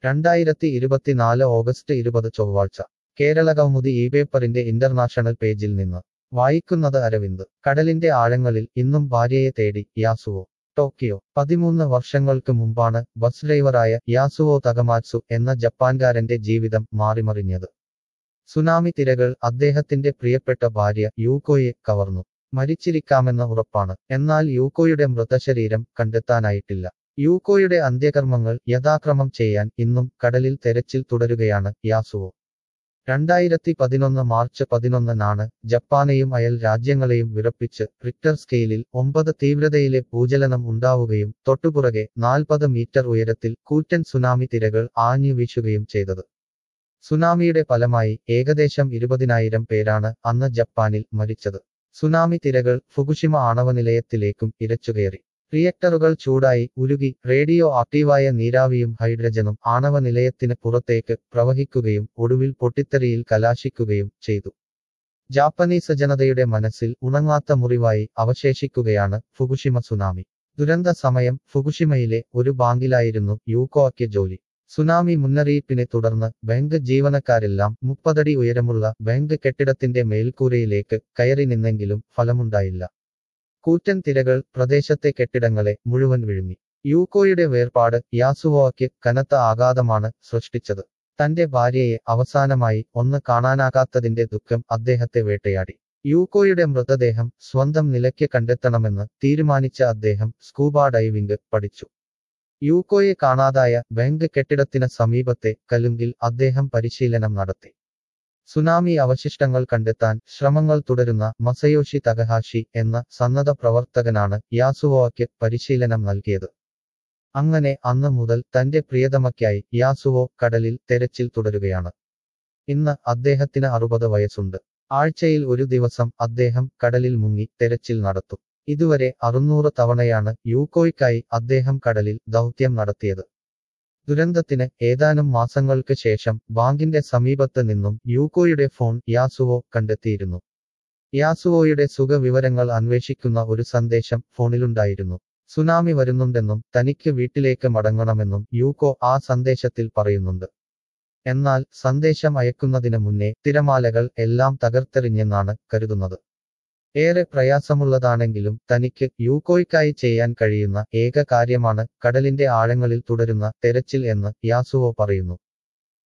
രണ്ടായിരത്തി ഇരുപത്തിനാല് ഓഗസ്റ്റ് ഇരുപത് ചൊവ്വാഴ്ച കേരള കൗമുദി ഈ പേപ്പറിന്റെ ഇന്റർനാഷണൽ പേജിൽ നിന്ന് വായിക്കുന്നത് അരവിന്ദ് കടലിന്റെ ആഴങ്ങളിൽ ഇന്നും ഭാര്യയെ തേടി യാസുവോ ടോക്കിയോ പതിമൂന്ന് വർഷങ്ങൾക്ക് മുമ്പാണ് ബസ് ഡ്രൈവറായ യാസുവോ തകമാത്സു എന്ന ജപ്പാൻകാരന്റെ ജീവിതം മാറിമറിഞ്ഞത് സുനാമി തിരകൾ അദ്ദേഹത്തിന്റെ പ്രിയപ്പെട്ട ഭാര്യ യൂക്കോയെ കവർന്നു മരിച്ചിരിക്കാമെന്ന ഉറപ്പാണ് എന്നാൽ യൂക്കോയുടെ മൃതശരീരം കണ്ടെത്താനായിട്ടില്ല യൂക്കോയുടെ അന്ത്യകർമ്മങ്ങൾ യഥാക്രമം ചെയ്യാൻ ഇന്നും കടലിൽ തെരച്ചിൽ തുടരുകയാണ് യാസുവോ രണ്ടായിരത്തി പതിനൊന്ന് മാർച്ച് പതിനൊന്നിനാണ് ജപ്പാനെയും അയൽ രാജ്യങ്ങളെയും വിറപ്പിച്ച് റിക്ടർ സ്കെയിലിൽ ഒമ്പത് തീവ്രതയിലെ ഭൂചലനം ഉണ്ടാവുകയും തൊട്ടുപുറകെ നാൽപ്പത് മീറ്റർ ഉയരത്തിൽ കൂറ്റൻ സുനാമി തിരകൾ ആഞ്ഞു വീശുകയും ചെയ്തത് സുനാമിയുടെ ഫലമായി ഏകദേശം ഇരുപതിനായിരം പേരാണ് അന്ന് ജപ്പാനിൽ മരിച്ചത് സുനാമി തിരകൾ ഫുകുഷിമ ആണവ നിലയത്തിലേക്കും ഇരച്ചുകയറി റിയക്ടറുകൾ ചൂടായി ഉരുകി റേഡിയോ ആക്റ്റീവായ നീരാവിയും ഹൈഡ്രജനും ആണവ നിലയത്തിന് പുറത്തേക്ക് പ്രവഹിക്കുകയും ഒടുവിൽ പൊട്ടിത്തെറിയിൽ കലാശിക്കുകയും ചെയ്തു ജാപ്പനീസ് ജനതയുടെ മനസ്സിൽ ഉണങ്ങാത്ത മുറിവായി അവശേഷിക്കുകയാണ് ഫുകുഷിമ സുനാമി ദുരന്ത സമയം ഫുകുഷിമയിലെ ഒരു ബാങ്കിലായിരുന്നു യൂക്കോയ്ക്ക് ജോലി സുനാമി മുന്നറിയിപ്പിനെ തുടർന്ന് ബാങ്ക് ജീവനക്കാരെല്ലാം മുപ്പതടി ഉയരമുള്ള ബാങ്ക് കെട്ടിടത്തിന്റെ മേൽക്കൂരയിലേക്ക് കയറി നിന്നെങ്കിലും ഫലമുണ്ടായില്ല കൂറ്റൻ തിരകൾ പ്രദേശത്തെ കെട്ടിടങ്ങളെ മുഴുവൻ വിഴുങ്ങി യൂക്കോയുടെ വേർപാട് യാസുവോയ്ക്ക് കനത്ത ആഘാതമാണ് സൃഷ്ടിച്ചത് തന്റെ ഭാര്യയെ അവസാനമായി ഒന്ന് കാണാനാകാത്തതിന്റെ ദുഃഖം അദ്ദേഹത്തെ വേട്ടയാടി യൂക്കോയുടെ മൃതദേഹം സ്വന്തം നിലയ്ക്ക് കണ്ടെത്തണമെന്ന് തീരുമാനിച്ച അദ്ദേഹം സ്കൂബ ഡൈവിംഗ് പഠിച്ചു യൂക്കോയെ കാണാതായ ബാങ്ക് കെട്ടിടത്തിന് സമീപത്തെ കലുങ്കിൽ അദ്ദേഹം പരിശീലനം നടത്തി സുനാമി അവശിഷ്ടങ്ങൾ കണ്ടെത്താൻ ശ്രമങ്ങൾ തുടരുന്ന മസയോഷി തകഹാഷി എന്ന സന്നദ്ധ പ്രവർത്തകനാണ് യാസുവോയ്ക്ക് പരിശീലനം നൽകിയത് അങ്ങനെ അന്ന് മുതൽ തന്റെ പ്രിയതമയ്ക്കായി യാസുവോ കടലിൽ തെരച്ചിൽ തുടരുകയാണ് ഇന്ന് അദ്ദേഹത്തിന് അറുപത് വയസ്സുണ്ട് ആഴ്ചയിൽ ഒരു ദിവസം അദ്ദേഹം കടലിൽ മുങ്ങി തെരച്ചിൽ നടത്തും ഇതുവരെ അറുന്നൂറ് തവണയാണ് യൂക്കോയ്ക്കായി അദ്ദേഹം കടലിൽ ദൗത്യം നടത്തിയത് ദുരന്തത്തിന് ഏതാനും മാസങ്ങൾക്ക് ശേഷം ബാങ്കിന്റെ സമീപത്ത് നിന്നും യൂക്കോയുടെ ഫോൺ യാസുവോ കണ്ടെത്തിയിരുന്നു യാസുവോയുടെ സുഖവിവരങ്ങൾ അന്വേഷിക്കുന്ന ഒരു സന്ദേശം ഫോണിലുണ്ടായിരുന്നു സുനാമി വരുന്നുണ്ടെന്നും തനിക്ക് വീട്ടിലേക്ക് മടങ്ങണമെന്നും യൂക്കോ ആ സന്ദേശത്തിൽ പറയുന്നുണ്ട് എന്നാൽ സന്ദേശം അയക്കുന്നതിന് മുന്നേ തിരമാലകൾ എല്ലാം തകർത്തെറിഞ്ഞെന്നാണ് കരുതുന്നത് ഏറെ പ്രയാസമുള്ളതാണെങ്കിലും തനിക്ക് യൂക്കോയ്ക്കായി ചെയ്യാൻ കഴിയുന്ന ഏക കാര്യമാണ് കടലിന്റെ ആഴങ്ങളിൽ തുടരുന്ന തെരച്ചിൽ എന്ന് യാസുവോ പറയുന്നു